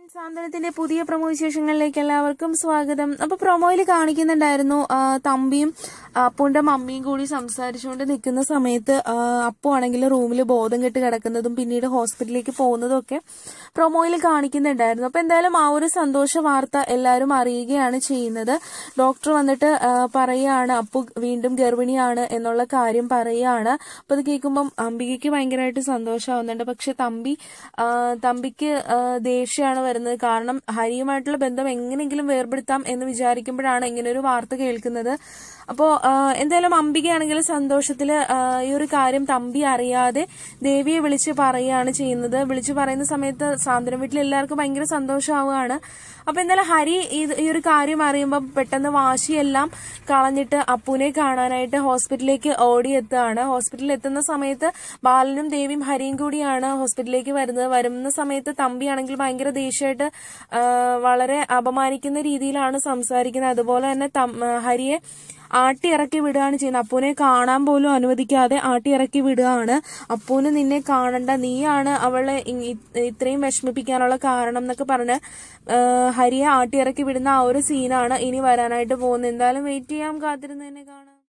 സാന്ത്വനത്തിന്റെ പുതിയ പ്രൊമോ വിശേഷങ്ങളിലേക്ക് എല്ലാവർക്കും സ്വാഗതം അപ്പൊ പ്രൊമോയിൽ കാണിക്കുന്നുണ്ടായിരുന്നു ആ, തമ്പിയും അപ്പുന്റെ മമ്മിയും കൂടി സംസാരിച്ചുകൊണ്ട് നിൽക്കുന്ന സമയത്ത് ആ, അപ്പു ആണെങ്കിൽ റൂമിൽ ബോധം കെട്ട് കിടക്കുന്നതും പിന്നീട് ഹോസ്പിറ്റലിലേക്ക് പോകുന്നതും ഒക്കെ പ്രൊമോയിൽ കാണിക്കുന്നുണ്ടായിരുന്നു അപ്പൊ എന്തായാലും ആ ഒരു സന്തോഷ വാർത്ത എല്ലാവരും അറിയുകയാണ് ചെയ്യുന്നത് ഡോക്ടർ വന്നിട്ട് ആ, പറയുകയാണ് അപ്പു വീണ്ടും ഗർഭിണിയാണ് എന്നുള്ള കാര്യം പറയുകയാണ് അപ്പൊ അത് കേൾക്കുമ്പം അംബികയ്ക്ക് ഭയങ്കരമായിട്ട് സന്തോഷമാവുന്നുണ്ട് പക്ഷെ തമ്പി ആ, തമ്പിക്ക് ആ, ദേഷ്യമാണ് വരുന്നത് കാരണം ഹരിയുമായിട്ടുള്ള ബന്ധം എങ്ങനെയെങ്കിലും വേർപെടുത്താം എന്ന് വിചാരിക്കുമ്പോഴാണ് ഇങ്ങനെ ഒരു വാർത്ത കേൾക്കുന്നത് അപ്പോ ആ, എന്തായാലും അംബികയാണെങ്കിൽ സന്തോഷത്തില് ആ, ഈ ഒരു കാര്യം തമ്പി അറിയാതെ ദേവിയെ വിളിച്ച് പറയുകയാണ് ചെയ്യുന്നത് വിളിച്ച് പറയുന്ന സമയത്ത് സാന്ത്വനം വീട്ടിൽ എല്ലാവർക്കും ഭയങ്കര സന്തോഷമാവുകയാണ് അപ്പൊ എന്തായാലും ഹരി ഇത് ഈ ഒരു കാര്യം അറിയുമ്പോൾ പെട്ടെന്ന് വാശിയെല്ലാം കളഞ്ഞിട്ട് അപ്പുനെ കാണാനായിട്ട് ഹോസ്പിറ്റലിലേക്ക് ഓടിയെത്തുകയാണ് ഹോസ്പിറ്റലിൽ എത്തുന്ന സമയത്ത് ബാലനും ദേവിയും ഹരിയും കൂടിയാണ് ഹോസ്പിറ്റലിലേക്ക് വരുന്നത് വരുന്ന സമയത്ത് തമ്പിയാണെങ്കിൽ ഭയങ്കര ദേഷ്യമായിട്ട് ആ, വളരെ അപമാനിക്കുന്ന രീതിയിലാണ് സംസാരിക്കുന്നത് അതുപോലെ തന്നെ തം- ആ, ഹരിയെ ആട്ടി ഇറക്കി വിടുകയാണ് ചെയ്യുന്നത് അപ്പൂനെ കാണാൻ പോലും അനുവദിക്കാതെ ആട്ടി ഇറക്കി വിടുകയാണ് അപ്പൂന് നിന്നെ കാണണ്ട നീയാണ് അവളെ ഇ- ഇ- ഇത്രയും വിഷമിപ്പിക്കാനുള്ള കാരണം എന്നൊക്കെ പറഞ്ഞ് ആ, ഹരിയെ ആട്ടി ഇറക്കി വിടുന്ന ആ ഒരു സീനാണ് ഇനി വരാനായിട്ട് പോകുന്നത് എന്തായാലും വെയിറ്റ് ചെയ്യാം കാത്തിരുന്ന് തന്നെ കാണാം